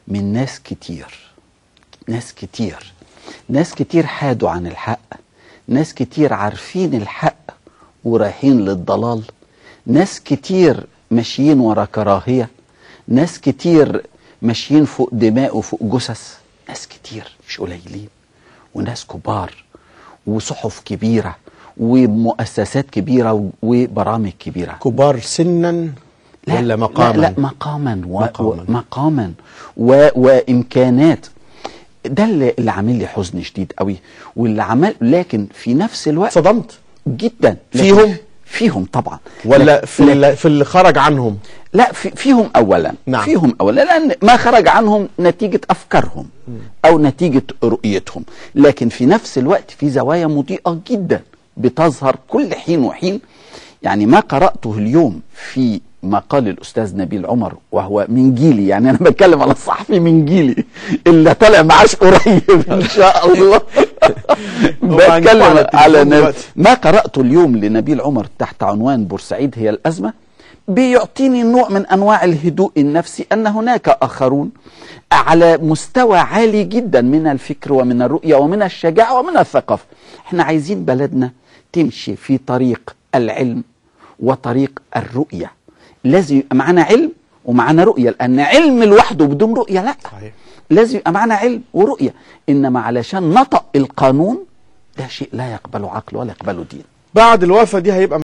من ناس كتير ناس كتير ناس كتير حادوا عن الحق ناس كتير عارفين الحق ورايحين للضلال ناس كتير ماشيين ورا كراهية ناس كتير ماشيين فوق دماء وفوق جثث ناس كتير مش قليلين وناس كبار وصحف كبيرة ومؤسسات كبيرة وبرامج كبيرة كبار سنا ولا مقاما لا, لا مقاما و مقاماً. مقاما, مقاما و وامكانات ده اللي, اللي عامل لي حزن شديد قوي واللي عمل لكن في نفس الوقت صدمت جدا لكن فيهم؟ فيهم طبعا ولا لك- في لك- اللي, في اللي خرج عنهم لا في فيهم اولا نعم. فيهم اولا لان ما خرج عنهم نتيجه افكارهم او نتيجه رؤيتهم لكن في نفس الوقت في زوايا مضيئه جدا بتظهر كل حين وحين يعني ما قراته اليوم في مقال الاستاذ نبيل عمر وهو من جيلي يعني انا بتكلم على الصحفي من جيلي اللي طالع معاش قريب ان شاء الله هو هنجيبه بتكلم على على التليفون نب... دلوقتي. ما قرأته اليوم لنبيل عمر تحت عنوان بورسعيد هي الأزمة بيعطيني نوع من أنواع الهدوء النفسي أن هناك آخرون على مستوى عالي جدا من الفكر ومن الرؤية ومن الشجاعة ومن الثقافة احنا عايزين بلدنا تمشي في طريق العلم وطريق الرؤية لازم يبقى معانا علم ومعانا رؤية لأن علم لوحده بدون رؤية لا صحيح. لازم يبقى معانا علم ورؤية إنما علشان نطق القانون ده شيء لا يقبله عقل ولا يقبله دين بعد الوفاه دي هيبقى